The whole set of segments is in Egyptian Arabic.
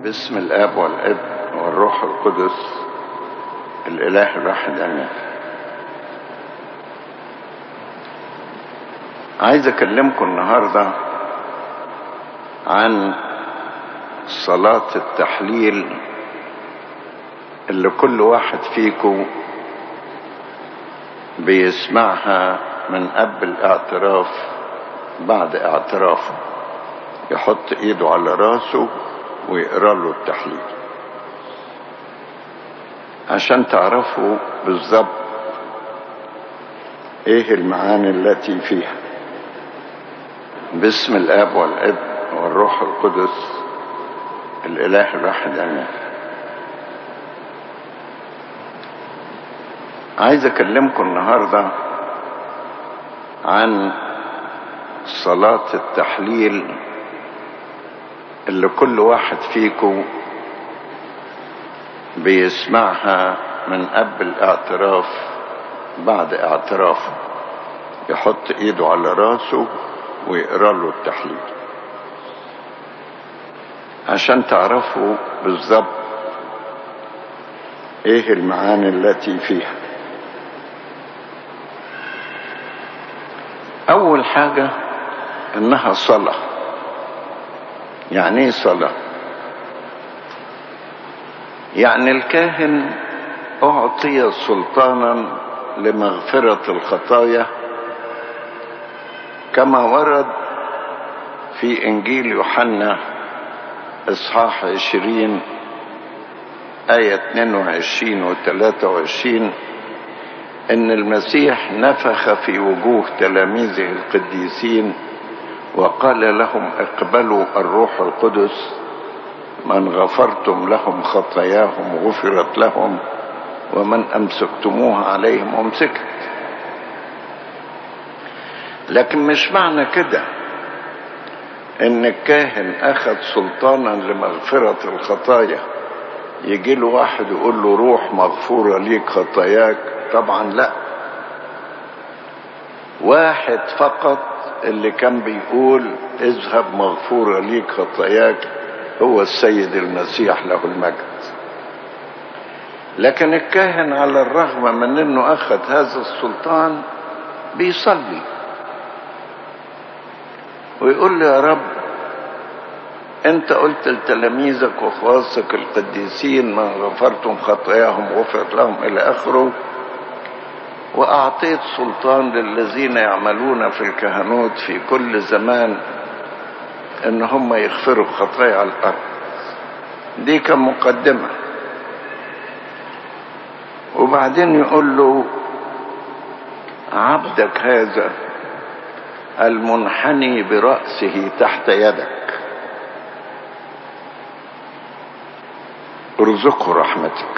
باسم الاب والابن والروح القدس الاله الواحد امين عايز اكلمكم النهارده عن صلاه التحليل اللي كل واحد فيكم بيسمعها من اب الاعتراف بعد اعترافه يحط ايده على راسه ويقرا له التحليل عشان تعرفوا بالظبط ايه المعاني التي فيها باسم الاب والابن والروح القدس الاله الواحد امين عايز اكلمكم النهارده عن صلاه التحليل اللي كل واحد فيكم بيسمعها من اب الاعتراف بعد اعترافه يحط ايده على راسه ويقرا له التحليل عشان تعرفوا بالظبط ايه المعاني التي فيها اول حاجه انها صلاه يعني ايه صلاه يعني الكاهن اعطي سلطانا لمغفره الخطايا كما ورد في انجيل يوحنا اصحاح عشرين آية 22 و 23 إن المسيح نفخ في وجوه تلاميذه القديسين وقال لهم اقبلوا الروح القدس من غفرتم لهم خطاياهم غفرت لهم ومن أمسكتموها عليهم أمسكت لكن مش معنى كده ان الكاهن اخذ سلطانا لمغفرة الخطايا يجي له واحد يقول له روح مغفورة ليك خطاياك طبعا لا واحد فقط اللي كان بيقول اذهب مغفورة ليك خطاياك هو السيد المسيح له المجد لكن الكاهن على الرغم من انه اخذ هذا السلطان بيصلي ويقول له يا رب انت قلت لتلاميذك وخواصك القديسين من غفرتم خطاياهم غفرت لهم الى اخره واعطيت سلطان للذين يعملون في الكهنوت في كل زمان ان هم يغفروا خطايا على الارض دي كمقدمه وبعدين يقول له عبدك هذا المنحني برأسه تحت يدك ارزقه رحمتك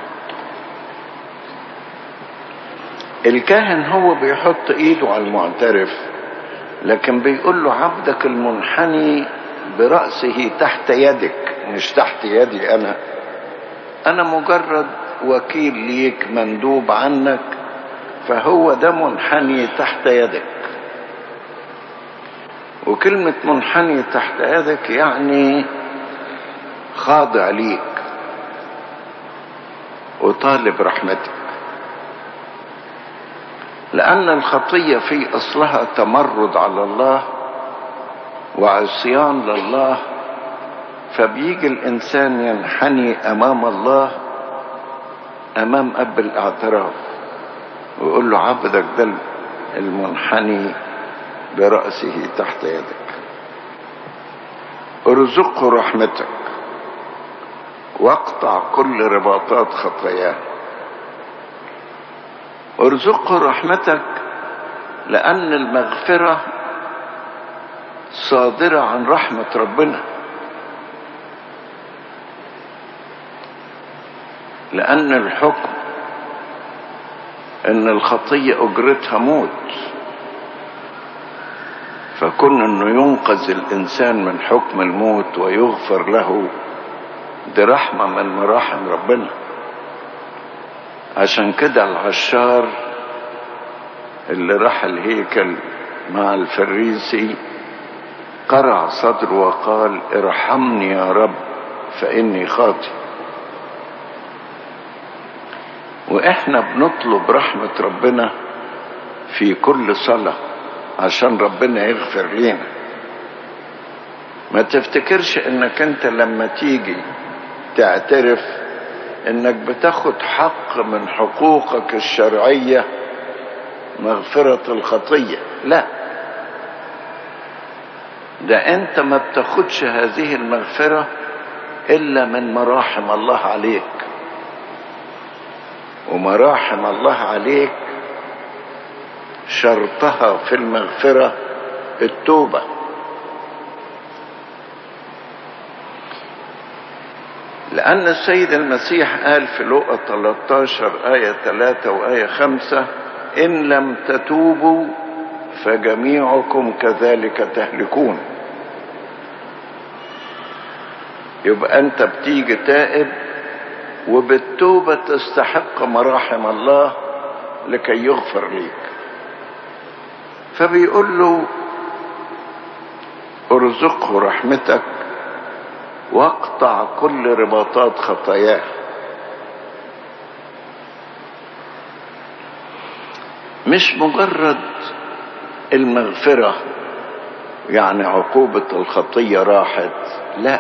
الكاهن هو بيحط ايده على المعترف لكن بيقول له عبدك المنحني برأسه تحت يدك مش تحت يدي انا انا مجرد وكيل ليك مندوب عنك فهو ده منحني تحت يدك وكلمة منحني تحت يدك يعني خاضع ليك وطالب رحمتك لأن الخطية في أصلها تمرد على الله وعصيان لله فبيجي الإنسان ينحني أمام الله أمام أب الاعتراف ويقول له عبدك ده المنحني برأسه تحت يدك ارزقه رحمتك واقطع كل رباطات خطاياه ارزقه رحمتك لأن المغفرة صادرة عن رحمة ربنا لأن الحكم إن الخطية أجرتها موت فكون انه ينقذ الانسان من حكم الموت ويغفر له دي رحمة من مراحم ربنا عشان كده العشار اللي راح الهيكل مع الفريسي قرع صدره وقال ارحمني يا رب فإني خاطئ وإحنا بنطلب رحمة ربنا في كل صلاة عشان ربنا يغفر لنا ما تفتكرش انك انت لما تيجي تعترف انك بتاخد حق من حقوقك الشرعية مغفرة الخطية لا ده انت ما بتاخدش هذه المغفرة الا من مراحم الله عليك ومراحم الله عليك شرطها في المغفرة التوبة لأن السيد المسيح قال في لقى 13 آية 3 وآية 5 إن لم تتوبوا فجميعكم كذلك تهلكون يبقى أنت بتيجي تائب وبالتوبة تستحق مراحم الله لكي يغفر ليك فبيقول له ارزقه رحمتك واقطع كل رباطات خطاياه مش مجرد المغفرة يعني عقوبة الخطية راحت لا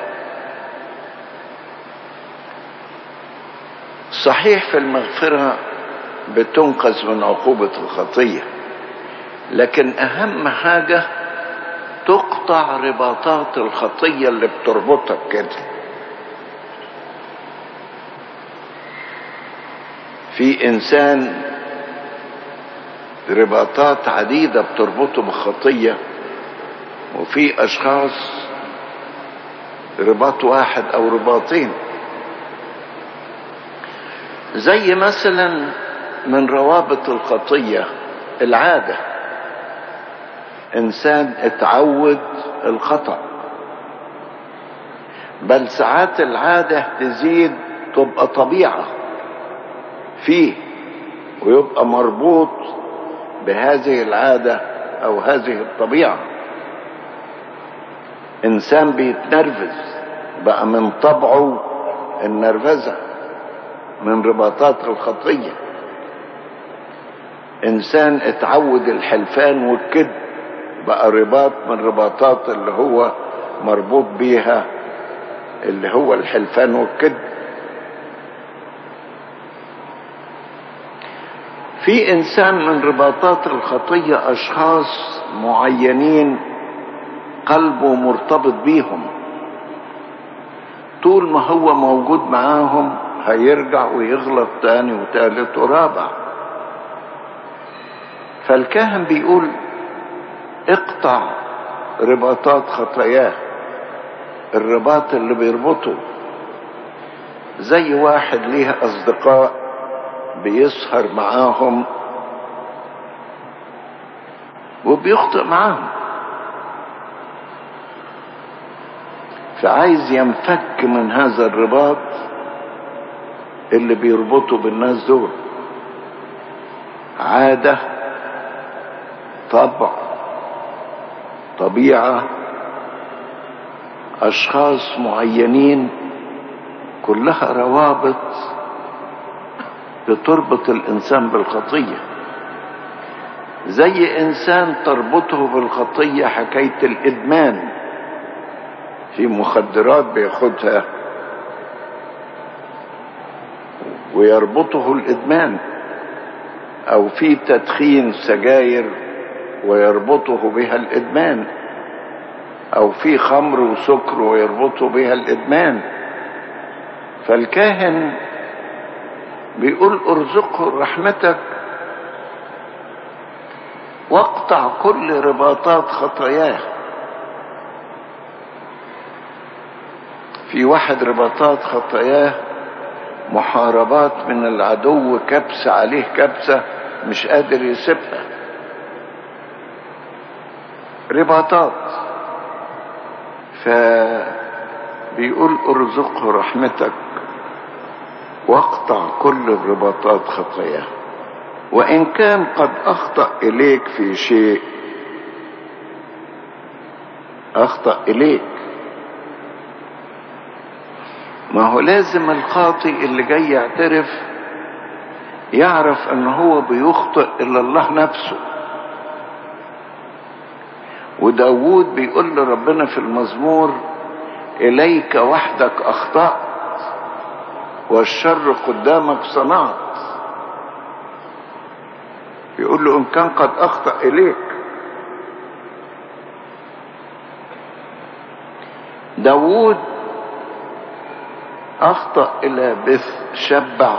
صحيح في المغفرة بتنقذ من عقوبة الخطية لكن أهم حاجة تقطع رباطات الخطية اللي بتربطك كده في إنسان رباطات عديدة بتربطه بخطية وفي أشخاص رباط واحد أو رباطين زي مثلا من روابط الخطية العادة إنسان اتعود الخطأ بل ساعات العادة تزيد تبقى طبيعة فيه ويبقى مربوط بهذه العادة أو هذه الطبيعة إنسان بيتنرفز بقى من طبعه النرفزة من رباطات الخطية إنسان اتعود الحلفان والكذب بقى رباط من رباطات اللي هو مربوط بيها اللي هو الحلفان والكذب في انسان من رباطات الخطيه اشخاص معينين قلبه مرتبط بيهم طول ما هو موجود معاهم هيرجع ويغلط تاني وتالت ورابع فالكاهن بيقول اقطع رباطات خطاياه الرباط اللي بيربطه زي واحد ليه اصدقاء بيسهر معاهم وبيخطئ معاهم فعايز ينفك من هذا الرباط اللي بيربطه بالناس دول عادة طبع طبيعة أشخاص معينين كلها روابط بتربط الإنسان بالخطية زي إنسان تربطه بالخطية حكاية الإدمان في مخدرات بياخدها ويربطه الإدمان أو في تدخين سجاير ويربطه بها الإدمان أو في خمر وسكر ويربطه بها الإدمان فالكاهن بيقول ارزقه رحمتك واقطع كل رباطات خطاياه في واحد رباطات خطاياه محاربات من العدو كبسة عليه كبسة مش قادر يسيبها رباطات فبيقول ارزقه رحمتك واقطع كل الرباطات خطاياه وان كان قد اخطا اليك في شيء اخطا اليك ما هو لازم الخاطئ اللي جاي يعترف يعرف ان هو بيخطئ الا الله نفسه وداود بيقول لربنا في المزمور اليك وحدك اخطأت والشر قدامك صنعت يقول له ان كان قد اخطأ اليك داود اخطأ الى بث شبع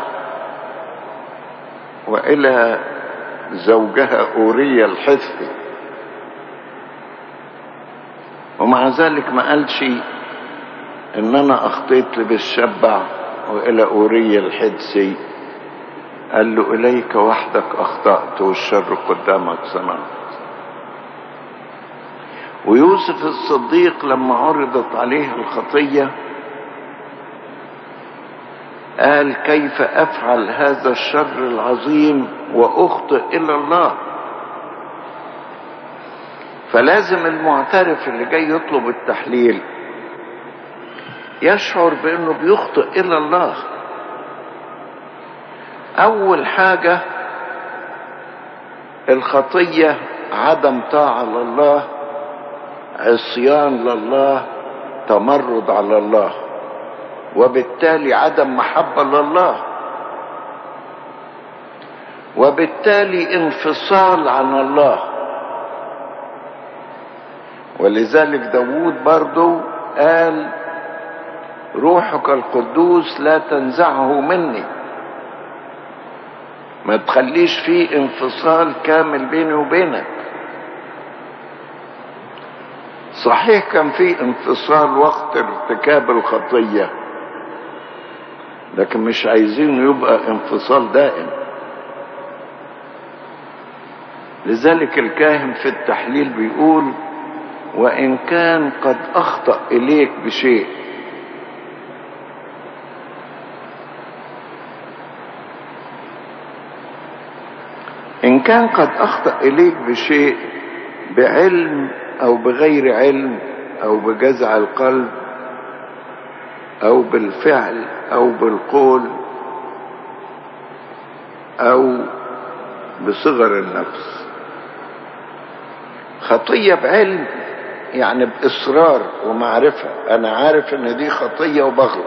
والى زوجها اوريا الحثي ومع ذلك ما قالش ان انا اخطيت لبالشبع والى اوريا الحدسي قال له اليك وحدك اخطات والشر قدامك صنعت ويوسف الصديق لما عرضت عليه الخطيه قال كيف افعل هذا الشر العظيم واخطئ الى الله فلازم المعترف اللي جاي يطلب التحليل يشعر بانه بيخطئ الى الله اول حاجه الخطيه عدم طاعه لله عصيان لله تمرد على الله وبالتالي عدم محبه لله وبالتالي انفصال عن الله ولذلك داود برضو قال روحك القدوس لا تنزعه مني ما تخليش فيه انفصال كامل بيني وبينك صحيح كان في انفصال وقت ارتكاب الخطيه لكن مش عايزينه يبقى انفصال دائم لذلك الكاهن في التحليل بيقول وان كان قد اخطا اليك بشيء ان كان قد اخطا اليك بشيء بعلم او بغير علم او بجزع القلب او بالفعل او بالقول او بصغر النفس خطيه بعلم يعني باصرار ومعرفه انا عارف ان دي خطيه وبغلط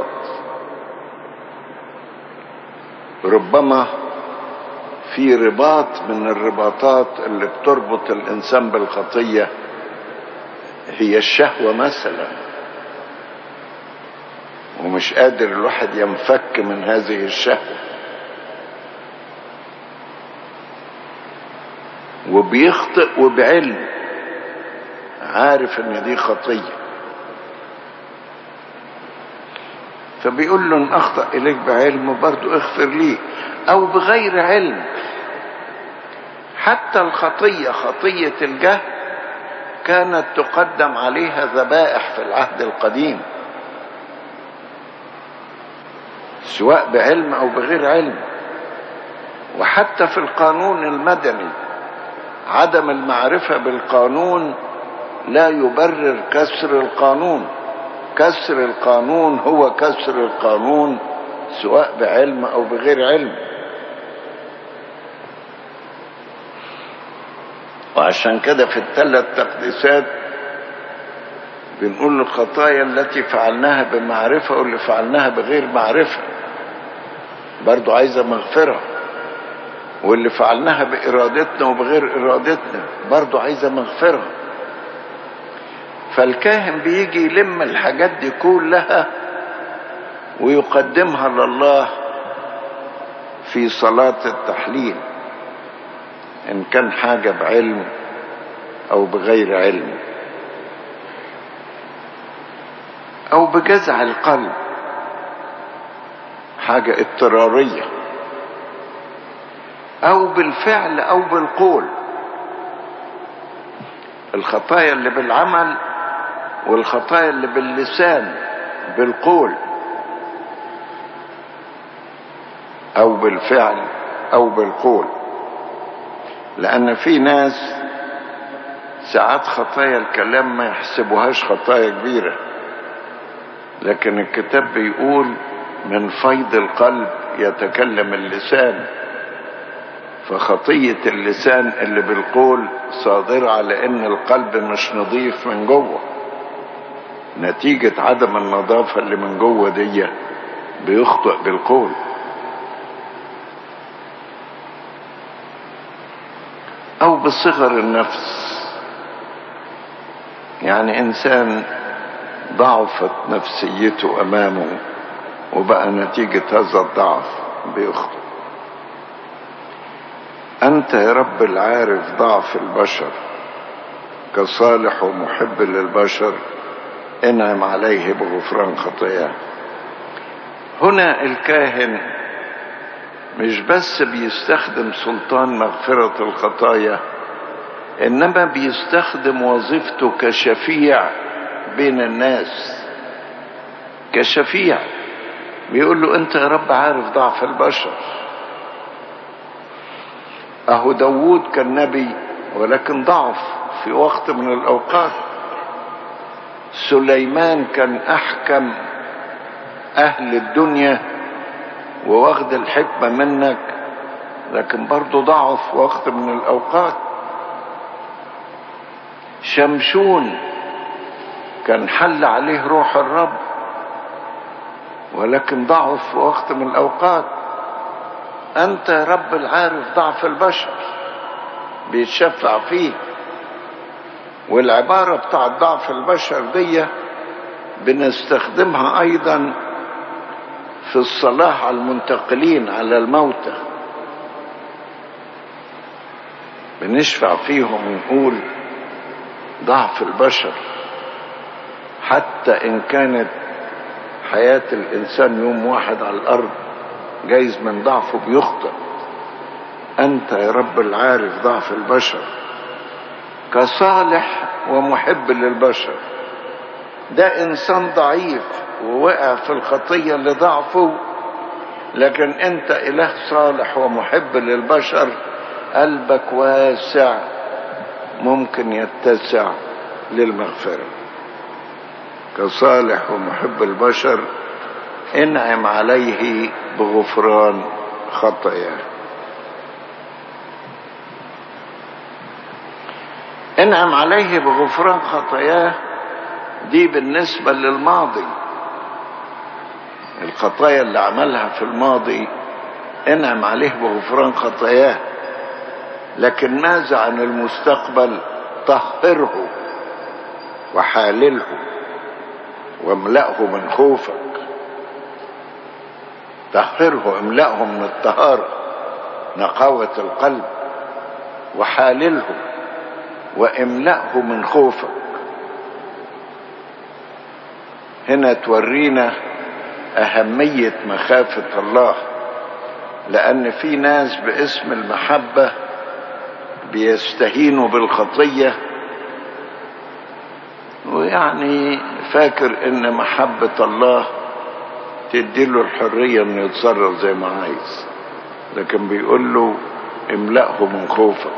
ربما في رباط من الرباطات اللي بتربط الانسان بالخطيه هي الشهوه مثلا ومش قادر الواحد ينفك من هذه الشهوه وبيخطئ وبعلم عارف ان دي خطيه فبيقول له ان اخطا اليك بعلم برضه اغفر لي او بغير علم حتى الخطيه خطيه الجهل كانت تقدم عليها ذبائح في العهد القديم سواء بعلم او بغير علم وحتى في القانون المدني عدم المعرفه بالقانون لا يبرر كسر القانون كسر القانون هو كسر القانون سواء بعلم او بغير علم وعشان كده في الثلاث تقديسات بنقول الخطايا التي فعلناها بمعرفة واللي فعلناها بغير معرفة برضو عايزة مغفرة واللي فعلناها بإرادتنا وبغير إرادتنا برضو عايزة مغفرة فالكاهن بيجي يلم الحاجات دي كلها ويقدمها لله في صلاة التحليل إن كان حاجة بعلم أو بغير علم أو بجزع القلب حاجة اضطرارية أو بالفعل أو بالقول الخطايا اللي بالعمل والخطايا اللي باللسان بالقول او بالفعل او بالقول لان في ناس ساعات خطايا الكلام ما يحسبوهاش خطايا كبيره لكن الكتاب بيقول من فيض القلب يتكلم اللسان فخطية اللسان اللي بالقول صادرة على ان القلب مش نظيف من جوه نتيجة عدم النظافة اللي من جوه دي بيخطئ بالقول او بصغر النفس يعني انسان ضعفت نفسيته امامه وبقى نتيجة هذا الضعف بيخطئ انت يا رب العارف ضعف البشر كصالح ومحب للبشر انعم عليه بغفران خطاياه هنا الكاهن مش بس بيستخدم سلطان مغفرة الخطايا انما بيستخدم وظيفته كشفيع بين الناس كشفيع بيقول له انت يا رب عارف ضعف البشر اهو داوود كان نبي ولكن ضعف في وقت من الاوقات سليمان كان احكم اهل الدنيا وواخد الحكمة منك لكن برضه ضعف وقت من الاوقات شمشون كان حل عليه روح الرب ولكن ضعف في وقت من الاوقات انت يا رب العارف ضعف البشر بيتشفع فيه والعبارة بتاعت ضعف البشر دي بنستخدمها ايضا في الصلاة على المنتقلين على الموتى بنشفع فيهم ونقول ضعف البشر حتى ان كانت حياة الانسان يوم واحد على الارض جايز من ضعفه بيخطئ انت يا رب العارف ضعف البشر كصالح ومحب للبشر ده انسان ضعيف ووقع في الخطيه لضعفه لكن انت اله صالح ومحب للبشر قلبك واسع ممكن يتسع للمغفره كصالح ومحب البشر انعم عليه بغفران خطاياه انعم عليه بغفران خطاياه دي بالنسبة للماضي الخطايا اللي عملها في الماضي انعم عليه بغفران خطاياه لكن ماذا عن المستقبل طهره وحالله واملأه من خوفك طهره املأه من الطهارة نقاوة القلب وحالله واملأه من خوفك هنا تورينا أهمية مخافة الله لأن في ناس باسم المحبة بيستهينوا بالخطية ويعني فاكر ان محبة الله تديله الحرية انه يتصرف زي ما عايز لكن بيقول له املأه من خوفك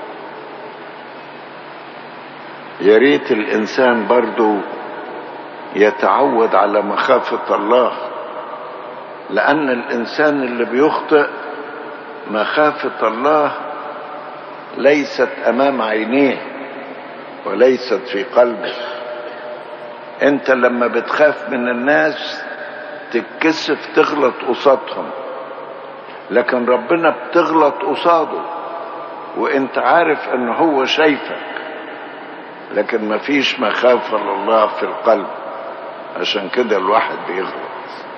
يا ريت الانسان برضو يتعود على مخافة الله لأن الإنسان اللي بيخطئ مخافة الله ليست أمام عينيه وليست في قلبه أنت لما بتخاف من الناس تتكسف تغلط قصادهم لكن ربنا بتغلط قصاده وانت عارف ان هو شايفك لكن مفيش مخافة لله في القلب عشان كده الواحد بيغلط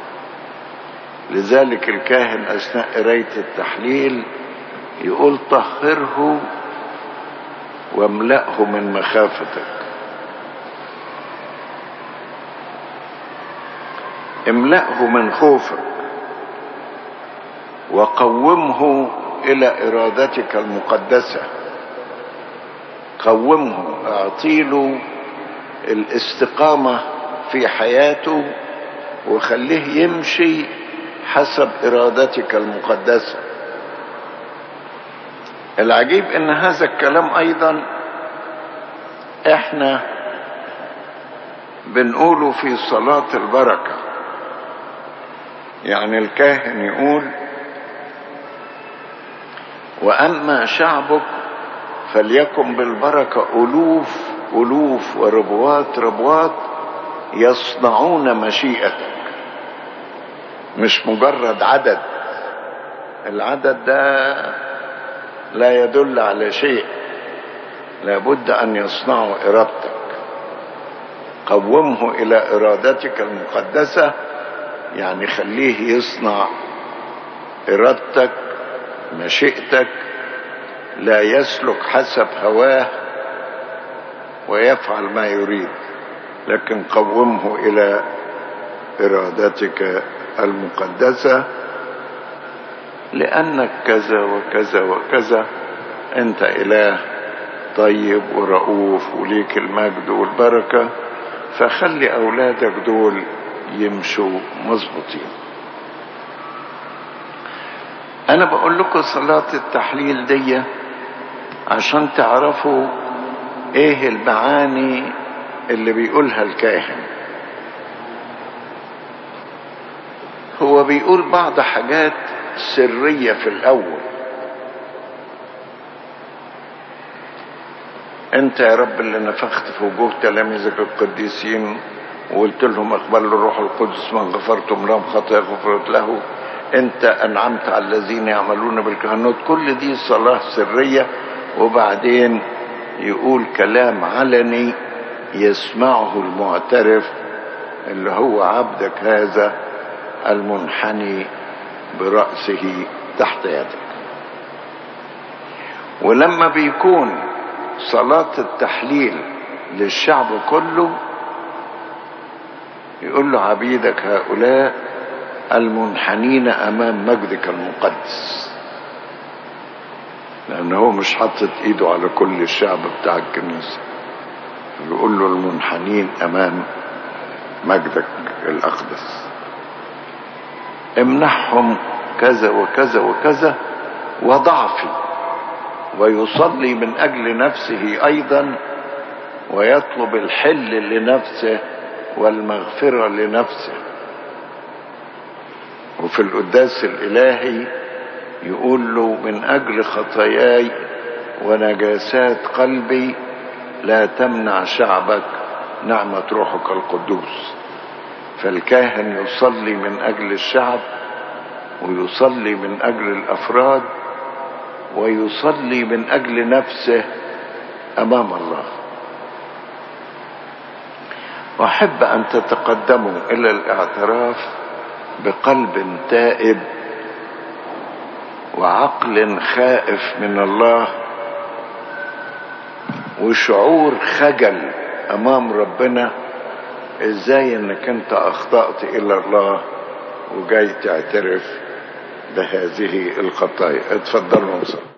لذلك الكاهن اثناء قرايه التحليل يقول طهره واملأه من مخافتك املأه من خوفك وقومه الى ارادتك المقدسه قومه اعطيله الاستقامه في حياته وخليه يمشي حسب ارادتك المقدسه العجيب ان هذا الكلام ايضا احنا بنقوله في صلاة البركة يعني الكاهن يقول وأما شعبك فليكن بالبركة ألوف ألوف وربوات ربوات يصنعون مشيئتك مش مجرد عدد العدد ده لا يدل على شيء لابد أن يصنعوا إرادتك قومه إلى إرادتك المقدسة يعني خليه يصنع إرادتك مشيئتك لا يسلك حسب هواه ويفعل ما يريد لكن قومه إلى إرادتك المقدسة لأنك كذا وكذا وكذا أنت إله طيب ورؤوف وليك المجد والبركة فخلي أولادك دول يمشوا مظبوطين أنا بقول لكم صلاة التحليل دي عشان تعرفوا إيه المعاني اللي بيقولها الكاهن هو بيقول بعض حاجات سرية في الأول أنت يا رب اللي نفخت في وجوه تلاميذك القديسين وقلت لهم اقبلوا الروح القدس من غفرتم لهم خطايا غفرت له انت انعمت على الذين يعملون بالكهنوت كل دي صلاة سرية وبعدين يقول كلام علني يسمعه المعترف اللي هو عبدك هذا المنحني برأسه تحت يدك ولما بيكون صلاة التحليل للشعب كله يقول له عبيدك هؤلاء المنحنين امام مجدك المقدس لان هو مش حاطط ايده على كل الشعب بتاع الكنيسه يقول له المنحنين امام مجدك الاقدس امنحهم كذا وكذا وكذا وضعفي ويصلي من اجل نفسه ايضا ويطلب الحل لنفسه والمغفرة لنفسه وفي القداس الإلهي يقول له من أجل خطاياي ونجاسات قلبي لا تمنع شعبك نعمة روحك القدوس فالكاهن يصلي من أجل الشعب ويصلي من أجل الأفراد ويصلي من أجل نفسه أمام الله واحب ان تتقدموا الى الاعتراف بقلب تائب وعقل خائف من الله وشعور خجل امام ربنا ازاي انك انت اخطات الى الله وجاي تعترف بهذه الخطايا اتفضلوا